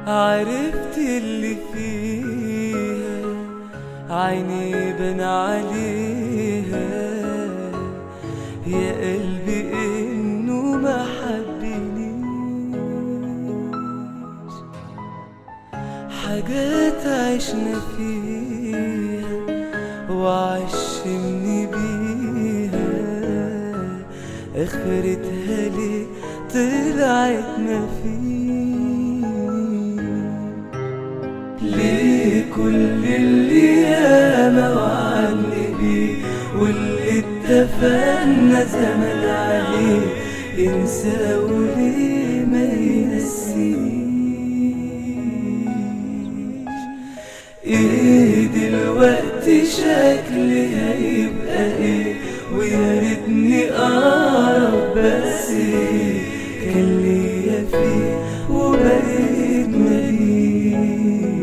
عرفت اللي فيها عيني بان عليها يا قلبي انه ما حبنيش حاجات عشنا فيها وعشمني بيها اخرتها ليه طلعت ما ليه كل اللي ياما وعدني بيه واللي اتفقنا زمان عليه ينسى وليه ما ينسيش ايه دلوقتي شكلي هيبقى ايه ويا ريتني اعرف بس ايه كان ليا فيه وبقيت مليش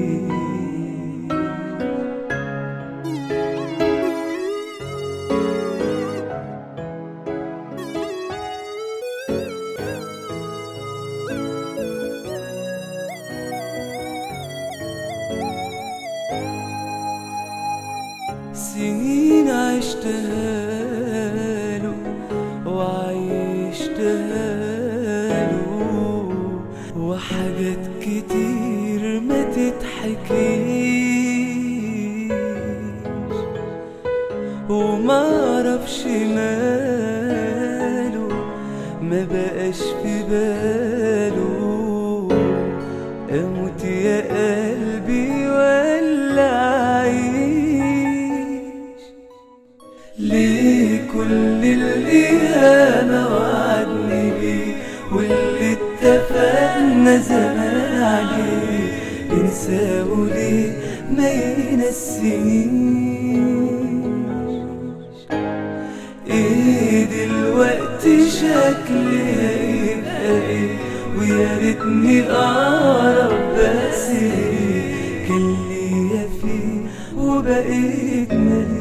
سنين عشتها له وعيشتها له وحاجات كتير ما تتحكيش وما اعرفش ماله ما بقاش في باله اموت يا قلبي ولا اعيش ليه كل اللي انا وعدني بيه واللي اتفقنا زمان عليه ينساه ليه ما ينسينيش ايه دلوقتي شكلي هيبقى ايه ويا ريتني اعرف بس ايه كان ليا فيه وبقيت مليء